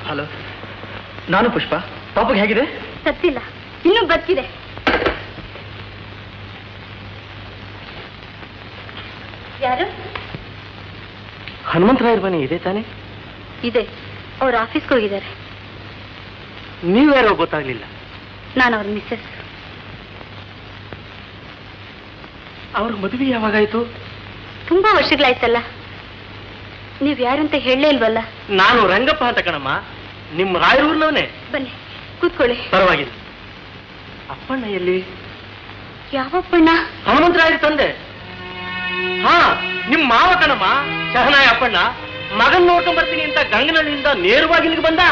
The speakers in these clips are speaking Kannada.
ಹಲೋ ನಾನು ಪುಷ್ಪ ಪಾಪಗೆ ಹೇಗಿದೆ ಸತ್ತಿಲ್ಲ ಇನ್ನೂ ಬದುಕಿದೆ ಯಾರು ಹನುಮಂತರಾಯರ್ ಬನ್ನಿ ಇದೆ ತಾನೇ ಇದೆ ಅವ್ರ ಆಫೀಸ್ಗೆ ಹೋಗಿದ್ದಾರೆ ನೀವ್ಯಾರೋ ಗೊತ್ತಾಗ್ಲಿಲ್ಲ ನಾನು ಅವ್ರ ಮಿಸ್ಸಸ್ ಅವ್ರ ಮದುವೆ ಯಾವಾಗಾಯ್ತು ತುಂಬಾ ವರ್ಷಗಳಾಯ್ತಲ್ಲ ನೀವ್ ಯಾರಂತ ಹೇಳಲೇ ಇಲ್ವಲ್ಲ ನಾನು ರಂಗಪ್ಪ ಅಂತ ಕಣಮ್ಮ ನಿಮ್ಮ ರಾಯರೂರ್ನವನೇ ಬನ್ನಿ ಕೂತ್ಕೊಳ್ಳಿ ಪರವಾಗಿಲ್ಲ ಅಪ್ಪಣ್ಣ ಎಲ್ಲಿ ಯಾವಪ್ಪಣ್ಣ ಹನುಮಂತರಾಯರ್ ತಂದೆ ಹಾ ನಿಮ್ ಮಾವ ಕಣಮ್ಮ ಶಹನಾಯ ಅಪ್ಪಣ್ಣ ಮಗನ್ ನೋಡ್ಕೊಂಡ್ ಬರ್ತೀನಿ ಅಂತ ಗಂಗನಹಳ್ಳಿಯಿಂದ ನೇರವಾಗಿ ಇಲ್ಲಿಗೆ ಬಂದ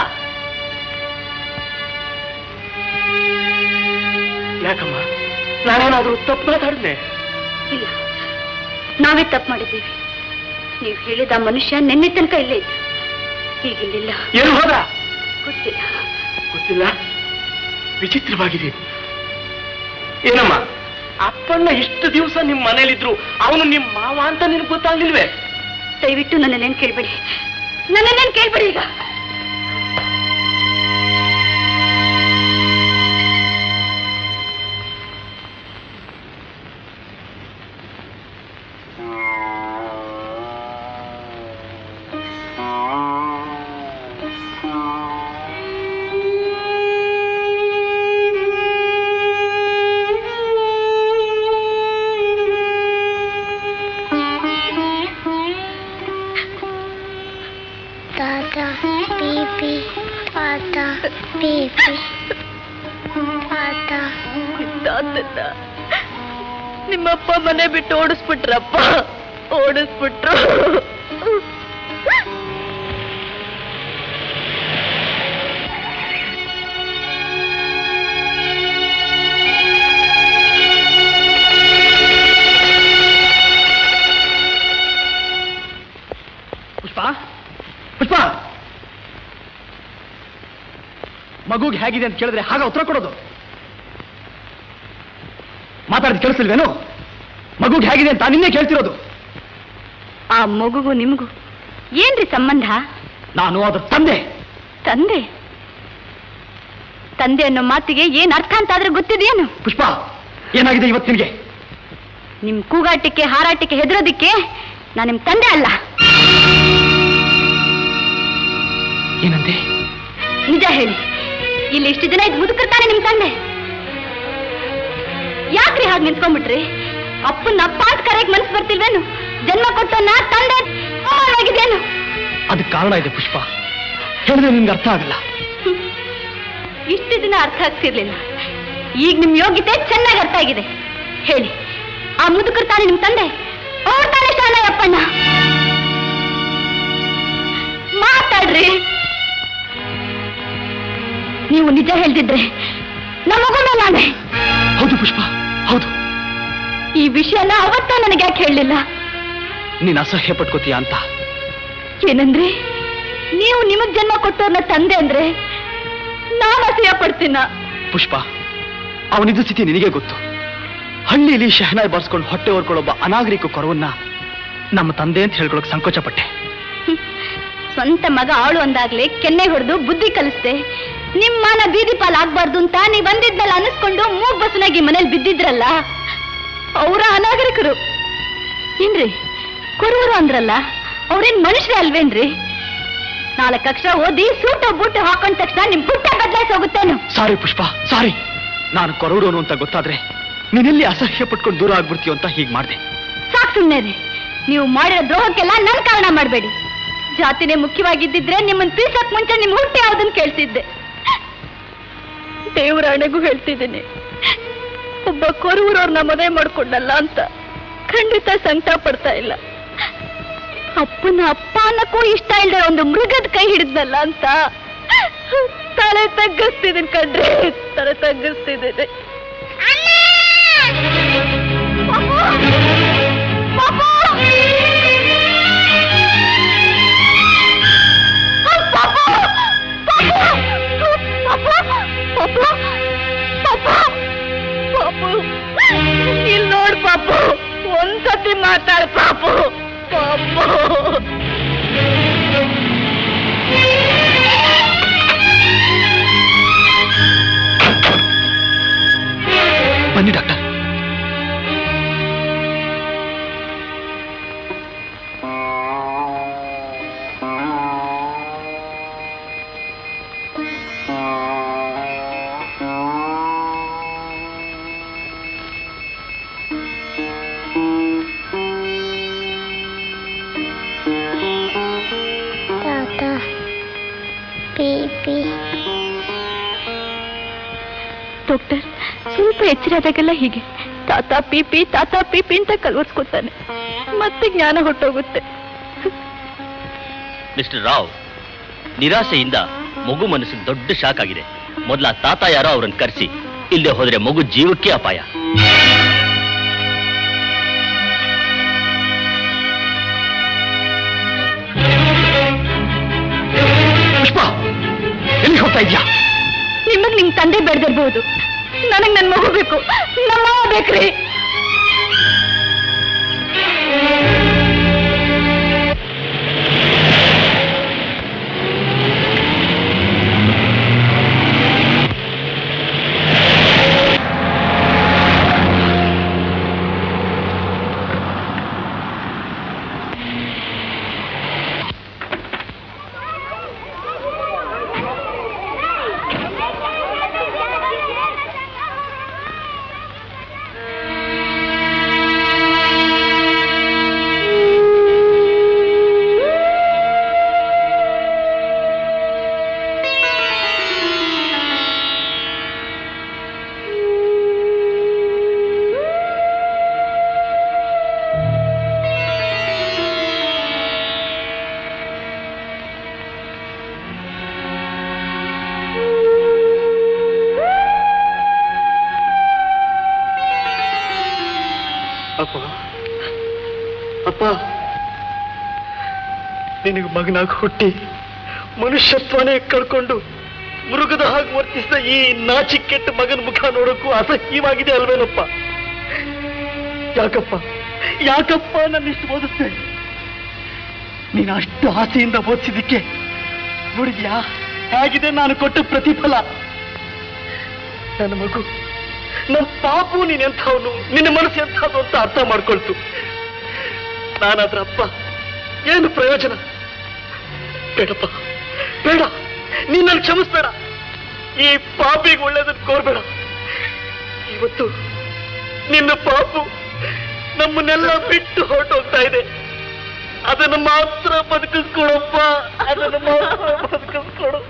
ಯಾಕಮ್ಮ ನಾನೇನಾದ್ರೂ ತಪ್ಪು ಮಾತಾಡಿದ್ನೆ ಇಲ್ಲ ನಾವೇ ತಪ್ಪು ಮಾಡಿದ್ದೀವಿ ನೀವು ಹೇಳಿದ ಆ ಮನುಷ್ಯ ನಿನ್ನೆ ತನಕ ಇಲ್ಲೇ ಇದ್ದ ಈಗಿಲ್ಲಿಲ್ಲ ಎಲ್ಲಿ ಹೋದ ಗೊತ್ತಿಲ್ಲ ಗೊತ್ತಿಲ್ಲ ವಿಚಿತ್ರವಾಗಿದೆ ಏನಮ್ಮ ಅಪ್ಪಣ್ಣ ಇಷ್ಟು ದಿವಸ ನಿಮ್ ಮನೇಲಿದ್ರು ಅವನು ನಿಮ್ ಮಾವ ಅಂತ ನಿನ್ಗೆ ಗೊತ್ತಾಗ್ಲಿಲ್ವೇ ದಯವಿಟ್ಟು ನನ್ನನ್ನೇನು ಕೇಳ್ಬೇಡಿ ನನ್ನನ್ನೇನು ಕೇಳ್ಬೇಡಿ ಈಗ Tata, baby, Tata, baby, Tata. ಇದ್ದಾತನ್ನ ನಿಮ್ಮಪ್ಪ ಮನೆ ಬಿಟ್ಟು ಓಡಿಸ್ಬಿಟ್ರಪ್ಪ ಓಡಿಸ್ಬಿಟ್ರು ಪುಷ್ಪ ಪುಷ್ಪ ಮಗುಗೆ ಹೇಗಿದೆ ಅಂತ ಕೇಳಿದ್ರೆ ಹಾಗ ಉತ್ತರ ಕೊಡೋದು ಮಾತಾಡಿದ ಕೇಳಿಸ್ತಿಲ್ವೇನು ಮಗುಗೆ ಹೇಗಿದೆ ಅಂತ ನಿನ್ನೆ ಕೇಳ್ತಿರೋದು ಆ ಮಗುಗೂ ನಿಮಗೂ ಏನ್ರಿ ಸಂಬಂಧ ನಾನು ಅದ್ರ ತಂದೆ ತಂದೆ ತಂದೆ ಅನ್ನೋ ಮಾತಿಗೆ ಏನ್ ಅರ್ಥ ಅಂತ ಆದ್ರೆ ಗೊತ್ತಿದೆಯೇನು ಪುಷ್ಪ ಏನಾಗಿದೆ ಇವತ್ತು ನಿನಗೆ ನಿಮ್ ಕೂಗಾಟಕ್ಕೆ ಹಾರಾಟಕ್ಕೆ ಹೆದರೋದಿಕ್ಕೆ ನಾನು ನಿಮ್ ತಂದೆ ಅಲ್ಲ ಏನಂತೆ ನಿಜ ಹೇಳಿ ಇಲ್ಲಿ ಇಷ್ಟು ಜನ ಇದ್ ಮುದುಕಿರ್ತಾನೆ ನಿಮ್ ತಂದೆ ಯಾಕ್ರಿ ಹಾಗೆ ನಿಂತ್ಕೊಂಡ್ಬಿಟ್ರಿ ಅಪ್ಪನ ಅಪ್ಪ ಅಂತ ಕರೆಯಕ್ ಮನ್ಸು ಬರ್ತಿಲ್ವೇನು ಜನ್ಮ ಕೊಟ್ಟನ್ನ ತಂದೆ ಆಗಿದೇನು ಅದಕ್ಕೆ ಕಾರಣ ಇದೆ ಪುಷ್ಪ ಹೇಳಿದ್ರೆ ನಿನ್ಗೆ ಅರ್ಥ ಆಗಲ್ಲ ಇಷ್ಟು ದಿನ ಅರ್ಥ ಆಗ್ತಿರ್ಲಿಲ್ಲ ಈಗ ನಿಮ್ ಯೋಗ್ಯತೆ ಚೆನ್ನಾಗಿ ಅರ್ಥ ಆಗಿದೆ ಹೇಳಿ ಆ ಮುದುಕರ್ತಾನೆ ನಿಮ್ ತಂದೆ ಅವ್ರ ತಾನೆ ಶಾಣಯ್ಯಪ್ಪಣ್ಣ ಮಾತಾಡ್ರಿ ನೀವು ನಿಜ ಹೇಳ್ತಿದ್ರೆ ನಮಗೂ ಮೇಲಾನೆ ಹೌದು ಪುಷ್ಪ ಹೌದು ಈ ವಿಷಯನ ಅವತ್ತ ನನಗೆ ಯಾಕೆ ಹೇಳಲಿಲ್ಲ ನೀನ್ ಅಸಹ್ಯ ಪಟ್ಕೋತೀಯ ಅಂತ ಏನಂದ್ರೆ ನೀವು ನಿಮಗ್ ಜನ್ಮ ಕೊಟ್ಟವ್ರನ್ನ ತಂದೆ ಅಂದ್ರೆ ನಾನು ಅಸಹ್ಯ ಪಡ್ತೀನ ಪುಷ್ಪ ಅವನಿದ್ದ ಸ್ಥಿತಿ ನಿನಗೆ ಗೊತ್ತು ಹಳ್ಳಿಯಲ್ಲಿ ಶಹನಾಯ್ ಬರ್ಸ್ಕೊಂಡು ಹೊಟ್ಟೆ ಹೊರ್ಕೊಳ್ಳೊಬ್ಬ ಅನಾಗರಿಕ ಕೊರವನ್ನ ನಮ್ಮ ತಂದೆ ಅಂತ ಹೇಳ್ಕೊಳಕ್ ಸಂಕೋಚ ಪಟ್ಟೆ ಸ್ವಂತ ಮಗ ಆಳು ಅಂದಾಗ್ಲೇ ಕೆನ್ನೆ ಹೊಡೆದು ಬುದ್ಧಿ ಕಲಿಸ್ದೆ ನಿಮ್ ಮಾನ ಬೀದಿ ಪಾಲ್ ಆಗ್ಬಾರ್ದು ಅಂತ ನೀವ್ ಬಂದಿದ್ನಲ್ಲ ಅನಿಸ್ಕೊಂಡು ಮೂಗ್ ಬಸನಾಗಿ ಮನೇಲಿ ಬಿದ್ದಿದ್ರಲ್ಲ ಅವರ ಅನಾಗರಿಕರು ಏನ್ರಿ ಕೊರವರು ಅಂದ್ರಲ್ಲ ಅವ್ರೇನ್ ಮನುಷ್ಯರೇ ಅಲ್ವೇನ್ರಿ ನಾಲ್ಕು ಅಕ್ಷರ ಓದಿ ಸೂಟು ಬೂಟು ಹಾಕೊಂಡ ತಕ್ಷಣ ನಿಮ್ ಪುಟ್ಟ ಬದಲಾಯಿಸಿ ಹೋಗುತ್ತೇನು ಸಾರಿ ಪುಷ್ಪ ಸಾರಿ ನಾನು ಕೊರವಡೋನು ಅಂತ ಗೊತ್ತಾದ್ರೆ ನೀನೆಲ್ಲಿ ಅಸಹ್ಯ ಪಟ್ಕೊಂಡು ದೂರ ಆಗ್ಬಿಡ್ತೀಯೋ ಅಂತ ಹೀಗೆ ಮಾಡಿದೆ ಸಾಕ್ ಸುಮ್ನೆ ರೀ ನೀವು ಮಾಡಿರೋ ದ್ರೋಹಕ್ಕೆಲ್ಲ ನನ್ ಕಾರಣ ಮಾಡಬೇಡಿ ಜಾತಿನೇ ಮುಖ್ಯವಾಗಿದ್ದಿದ್ರೆ ನಿಮ್ಮನ್ನ ತಿಳಿಸಕ್ ಮುಂಚೆ ನಿಮ್ ಹುಟ್ಟಿ ಯಾವ್ದನ್ ಕೇಳ್ತಿದ್ದೆ ದೇವರ ಹಣೆಗೂ ಹೇಳ್ತಿದ್ದೀನಿ ಒಬ್ಬ ಕೊರೂರವ್ರನ್ನ ಮದುವೆ ಮಾಡ್ಕೊಂಡಲ್ಲ ಅಂತ ಖಂಡಿತ ಸಂಕಟ ಪಡ್ತಾ ಇಲ್ಲ ಅಪ್ಪನ ಅಪ್ಪ ಅನ್ನಕ್ಕೂ ಇಷ್ಟ ಇಲ್ಲದೆ ಒಂದು ಮೃಗದ ಕೈ ಹಿಡಿದ್ನಲ್ಲ ಅಂತ ತಲೆ ತಗ್ಗಿಸ್ತಿದ್ದೀನಿ ಕಣ್ರಿ ತಲೆ ತಗ್ಗಿಸ್ತಿದ್ದೀನಿ ಇಲ್ಲಿ ನೋಡ್ ಪಾಪು ಒಂದ್ಸತಿ ಮಾತಾಡ್ ಪಾಪು ಪಾಪು ಡಾಕ್ಟರ್ ಸ್ವಲ್ಪ ಎಚ್ಚರಾದಾಗೆಲ್ಲ ಹೀಗೆ ತಾತ ಪಿಪಿ ತಾತ ಪಿಪಿ ಅಂತ ಕಲ್ವರ್ಸ್ಕೊತಾನೆ ಮತ್ತೆ ಜ್ಞಾನ ಹೊಟ್ಟೋಗುತ್ತೆ ಮಿಸ್ಟರ್ ರಾವ್ ನಿರಾಸೆಯಿಂದ ಮಗು ಮನಸ್ಸಿಗೆ ದೊಡ್ಡ ಶಾಕ್ ಆಗಿದೆ ಮೊದಲ ತಾತ ಯಾರೋ ಅವ್ರನ್ನ ಕರೆಸಿ ಇಲ್ಲದೆ ಹೋದ್ರೆ ಮಗು ಜೀವಕ್ಕೆ ಅಪಾಯ ಪುಷ್ಪ ಎಲ್ಲಿ ಹೋಗ್ತಾ ಇದ್ಯಾ ನಿಮಗ್ ನಿಮ್ ತಂದೆ ಬೆಳೆದಿರ್ಬಹುದು ನನಗ್ ನನ್ ಮಗು ಬೇಕು ನಮ್ಮ ಮಾವ ಬೇಕ್ರಿ ಅಪ್ಪ ಅಪ್ಪ ನಿನಗೆ ಮಗನಾಗಿ ಹುಟ್ಟಿ ಮನುಷ್ಯತ್ವನೇ ಕಳ್ಕೊಂಡು ಮೃಗದ ಹಾಗೆ ವರ್ತಿಸಿದ ಈ ನಾಚಿಕೆಟ್ಟ ಮಗನ ಮುಖ ನೋಡೋಕ್ಕೂ ಅಸಹ್ಯವಾಗಿದೆ ಅಲ್ವೇನಪ್ಪ ಯಾಕಪ್ಪ ಯಾಕಪ್ಪ ನನ್ನ ಇಷ್ಟು ಓದಿಸ್ತೆ ನೀನು ಅಷ್ಟು ಆಸೆಯಿಂದ ಓದಿಸಿದ್ದಕ್ಕೆ ನೋಡಿದ್ಯಾ ಹೇಗಿದೆ ನಾನು ಕೊಟ್ಟ ಪ್ರತಿಫಲ ನನ್ನ ಮಗು ನನ್ನ ಪಾಪು ನೀನೆಂಥವನು ನಿನ್ನ ಮನಸ್ಸು ಎಂಥದ್ದು ಅಂತ ಅರ್ಥ ಮಾಡ್ಕೊಳ್ತು ನಾನಾದ್ರ ಅಪ್ಪ ಏನು ಪ್ರಯೋಜನ ಬೇಡಪ್ಪ ಬೇಡ ನೀನನ್ನು ಕ್ಷಮಿಸ್ಬೇಡ ಈ ಪಾಪಿಗೆ ಒಳ್ಳೇದನ್ನು ಕೋರ್ಬೇಡ ಇವತ್ತು ನಿನ್ನ ಪಾಪು ನಮ್ಮನ್ನೆಲ್ಲ ಬಿಟ್ಟು ಹೊರಟೋಗ್ತಾ ಇದೆ ಅದನ್ನು ಮಾತ್ರ ಬದುಕಿಸ್ಕೊಡಪ್ಪ ಅದನ್ನು ಮಾತ್ರ ಬದುಕಿಸ್ಕೊಡು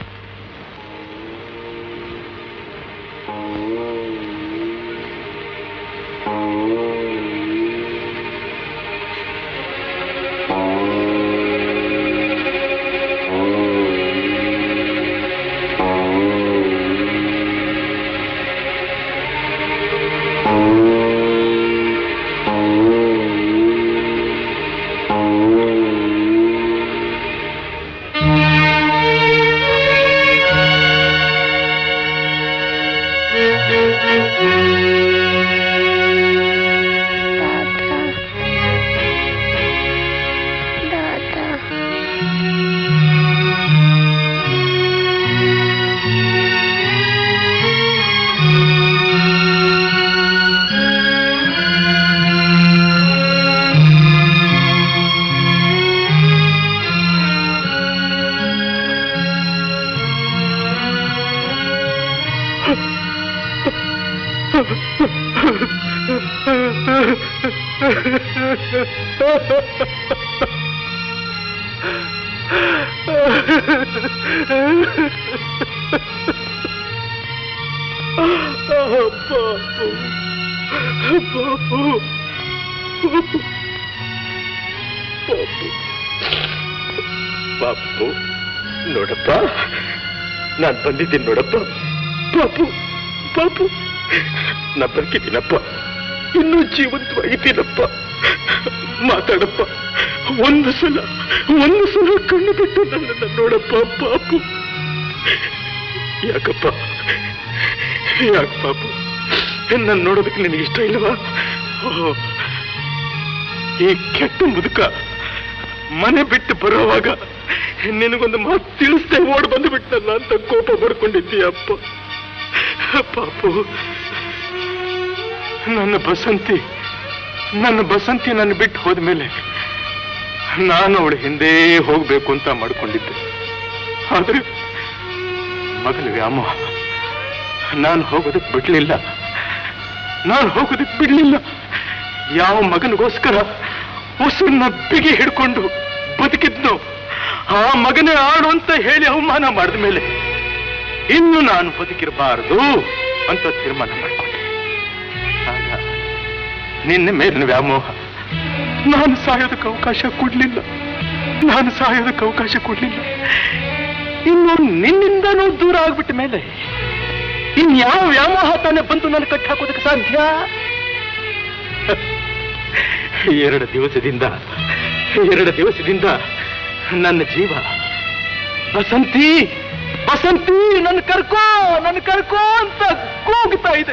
ಪಾಪು ನೋಡಪ್ಪ ನಾನು ಬಂದಿದ್ದೀನಿ ನೋಡಪ್ಪ ಪಾಪು ಪಾಪು ನಾ ಬರ್ಕಿದ್ದೀನಪ್ಪ ಇನ್ನೂ ಜೀವಂತವಾಗಿದ್ದೀನಪ್ಪ ಮಾತಾಡಪ್ಪ ಒಂದು ಸಲ ಒಂದು ಸಲ ಕಣ್ಣು ಬಿಟ್ಟು ನನ್ನನ್ನು ನೋಡಪ್ಪ ಪಾಪು ಯಾಕಪ್ಪ ಯಾಕೆ ಪಾಪು ನನ್ನ ನೋಡೋದಕ್ಕೆ ನಿನಗೆ ಇಷ್ಟ ಇಲ್ವಾ ಓಹ್, ಈ ಕೆಟ್ಟ ಮುದುಕ ಮನೆ ಬಿಟ್ಟು ಬರೋವಾಗ ನಿನಗೊಂದು ಮಾತು ತಿಳಿಸ್ದೆ ಓಡ್ ಬಂದು ಬಿಟ್ಟಲ್ಲ ಅಂತ ಕೋಪ ಬರ್ಕೊಂಡಿದ್ದೀಯಪ್ಪ ಪಾಪು ನನ್ನ ಬಸಂತಿ ನನ್ನ ಬಸಂತಿ ನನ್ನ ಬಿಟ್ಟು ಹೋದ್ಮೇಲೆ ನಾನು ಅವಳ ಹಿಂದೆ ಹೋಗ್ಬೇಕು ಅಂತ ಮಾಡ್ಕೊಂಡಿದ್ದೆ ಆದ್ರೆ ಮಗನ ವ್ಯಾಮೋಹ ನಾನು ಹೋಗೋದಕ್ಕೆ ಬಿಡ್ಲಿಲ್ಲ ನಾನು ಹೋಗೋದಕ್ಕೆ ಬಿಡ್ಲಿಲ್ಲ ಯಾವ ಮಗನಿಗೋಸ್ಕರ ಉಸಿರನ್ನ ಬಿಗಿ ಹಿಡ್ಕೊಂಡು ಬದುಕಿದ್ನು ಆ ಮಗನೇ ಆಡು ಅಂತ ಹೇಳಿ ಅವಮಾನ ಮಾಡಿದ ಮೇಲೆ ಇನ್ನು ನಾನು ಬದುಕಿರಬಾರದು ಅಂತ ತೀರ್ಮಾನ ಮಾಡಿಕೊಂಡೆ ಆಗ ನಿನ್ನ ಮೇಲಿನ ವ್ಯಾಮೋಹ ನಾನು ಸಾಯೋದಕ್ಕೆ ಅವಕಾಶ ಕೊಡ್ಲಿಲ್ಲ ನಾನು ಸಾಯೋದಕ್ಕೆ ಅವಕಾಶ ಕೊಡ್ಲಿಲ್ಲ ಇನ್ನು ನಿನ್ನಿಂದನೂ ದೂರ ಆಗ್ಬಿಟ್ಟ ಮೇಲೆ ಇನ್ಯಾವ ವ್ಯಾಮೋಹ ತಾನೇ ಬಂದು ನಾನು ಕಟ್ಟಿ ಹಾಕೋದಕ್ಕೆ ಸಾಧ್ಯ ಎರಡು ದಿವಸದಿಂದ ಎರಡು ದಿವಸದಿಂದ ನನ್ನ ಜೀವ ಬಸಂತಿ ಬಸಂತಿ ನನ್ನ ಕರ್ಕೋ ನನ್ನ ಕರ್ಕೋ ಅಂತ ಕೂಗ್ತಾ ಇದೆ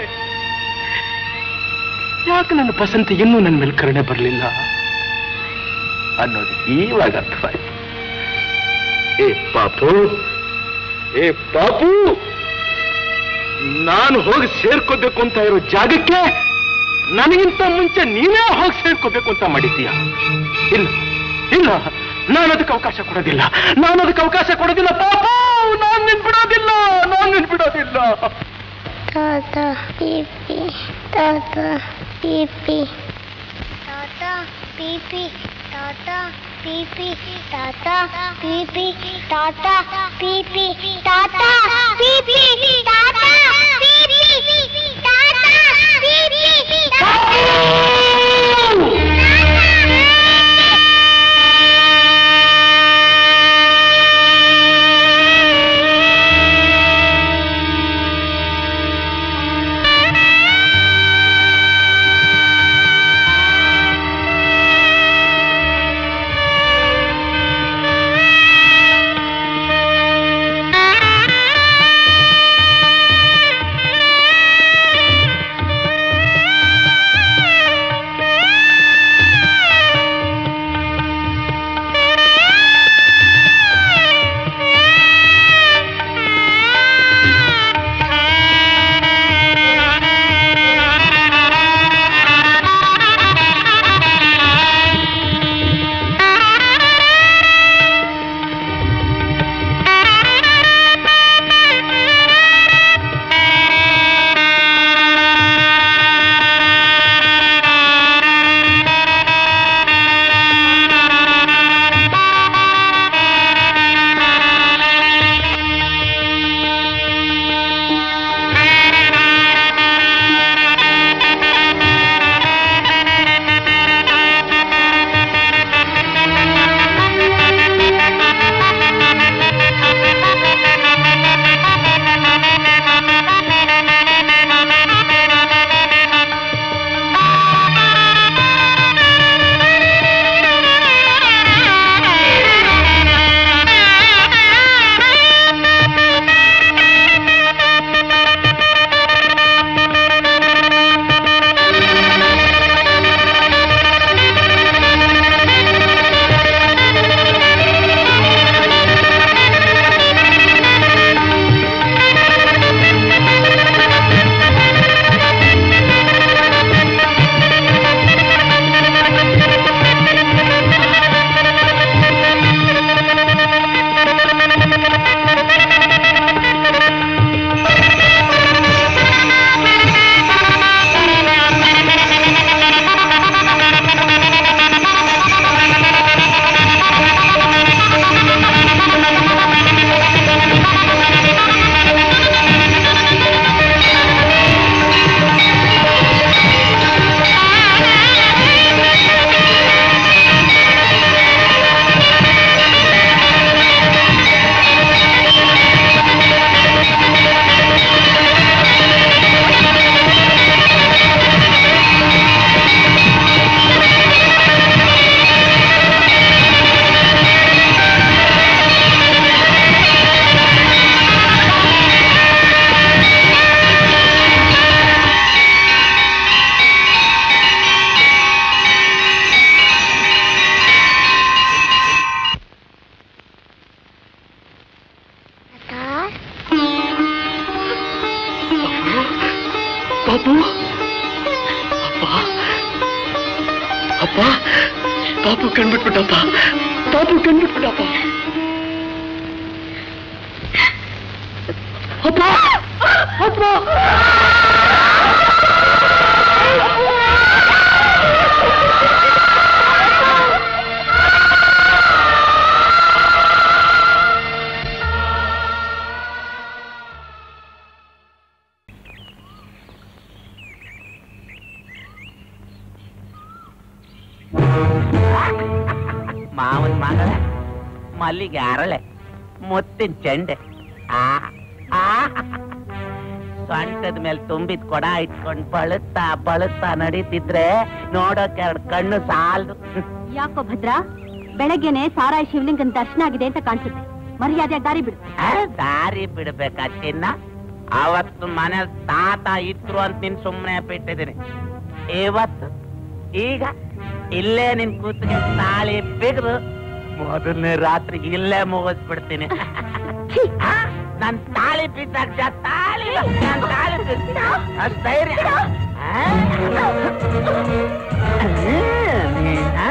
ಯಾಕೆ ನನ್ನ ಬಸಂತಿ ಇನ್ನೂ ನನ್ನ ಮೇಲೆ ಕರುಣೆ ಬರಲಿಲ್ಲ ಅನ್ನೋದು ಈವಾಗ ಅರ್ಥವಾಯ್ತು ಏ ಪಾಪು ಏ ಪಾಪು ನಾನು ಹೋಗಿ ಸೇರ್ಕೋಬೇಕು ಅಂತ ಇರೋ ಜಾಗಕ್ಕೆ ನನಗಿಂತ ಮುಂಚೆ ನೀನೇ ಹೋಗಿ ಸೇರ್ಕೋಬೇಕು ಅಂತ ಮಾಡಿದ್ದೀಯ ಇಲ್ಲ ಇಲ್ಲ ನಾನು ಅದಕ್ಕೆ ಅವಕಾಶ ಕೊಡೋದಿಲ್ಲ ನಾನು ಅದಕ್ಕೆ ಅವಕಾಶ ಕೊಡೋದಿಲ್ಲ ಪಾಪು ನಾನು ನಿನ್ ಬಿಡೋದಿಲ್ಲ ನಾನು ನಿನ್ ಬಿಡೋದಿಲ್ಲ ತಾತ ಪಿಪಿ ತಾತ ಪಿಪಿ ತಾತ ಪಿಪಿ ತಾತ ಪಿಪಿ ತಾತ ಪಿಪಿ ತಾತ ಪಿಪಿ ತಾತ ಪಿಪಿ ತಾತ ಪಿಪಿ ತಾತ ಪಿಪಿ ಪಾಪು ಅಪ್ಪ ಅಪ್ಪ ಪಾಪು ಕಣ್ಬಿಟ್ಬಿಟ್ಟಪ್ಪ ಪಾಪು ಕಣ್ಬಿಟ್ಬಿಟ್ಟಪ್ಪ ಅಪ್ಪ ಅಪ್ಪ ಮಾವನ ಮಗಳ ಮಲ್ಲಿಗೆ ಅರಳೆ ಮುತ್ತಿನ ಚೆಂಡೆ ಆ ಆ ಸೊಂಟದ ಮೇಲೆ ತುಂಬಿದ ಕೊಡ ಇಟ್ಕೊಂಡು ಬಳುತ್ತಾ ಬಳುತ್ತಾ ನಡೀತಿದ್ರೆ ನೋಡೋಕೆ ಎರಡು ಕಣ್ಣು ಸಾಲದು ಯಾಕೋ ಭದ್ರ ಬೆಳಗ್ಗೆನೆ ಸಾರಾಯಿ ಶಿವಲಿಂಗನ್ ದರ್ಶನ ಆಗಿದೆ ಅಂತ ಕಾಣಿಸುತ್ತೆ ಮರ್ಯಾದೆ ದಾರಿ ಬಿಡು ಆ, ದಾರಿ ಬಿಡ್ಬೇಕಾ ಚಿನ್ನ ಅವತ್ತು ಮನೆ ತಾತ ಇದ್ರು ಅಂತ ನಿನ್ ಸುಮ್ಮನೆ ಬಿಟ್ಟಿದ್ದೀನಿ ಇವತ್ತು ಈಗ ಇಲ್ಲೇ ನಿನ್ ಕೂತ್ಗೆ ತಾಳಿ ಬಿಗ್ದು ಮೊದಲನೇ ರಾತ್ರಿ ಇಲ್ಲೇ ಮುಗಿಸ್ಬಿಡ್ತೀನಿ ಆ, ನನ್ ತಾಳಿ ಬಿದ್ದಾಗ ತಾಳಿ ನನ್ ತಾಳಿ ಬಿದ್ದ ಅಷ್ಟ್ ಧೈರ್ಯ ಆ? ಆ?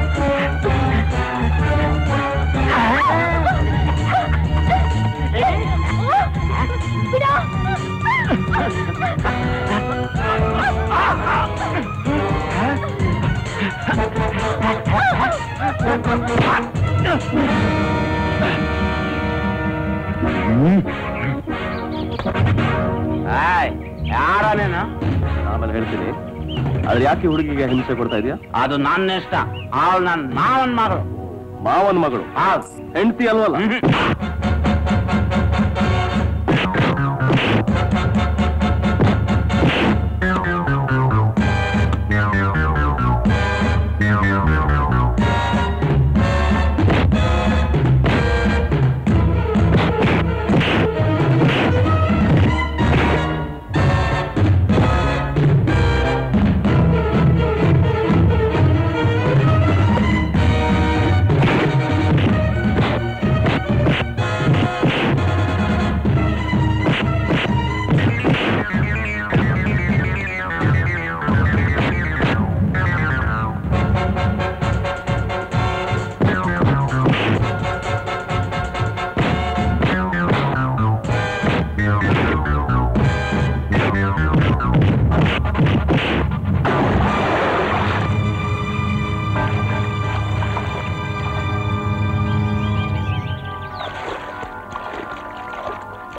ಯಾರ ನೀನು ಆಮೇಲೆ ಹೇಳ್ತೀನಿ ಆದ್ರೆ ಯಾಕೆ ಹುಡುಗಿಗೆ ಹಿಂಸೆ ಕೊಡ್ತಾ ಇದೀಯಾ ಅದು ನನ್ನ ಇಷ್ಟ ಅವಳು ನನ್ನ ಮಾವನ್ ಮಗಳು ಮಾವನ ಮಗಳು ಹೌದು ಹೆಂಡತಿ ಅಲ್ವಲ್ಲ ಹ್ಮ್.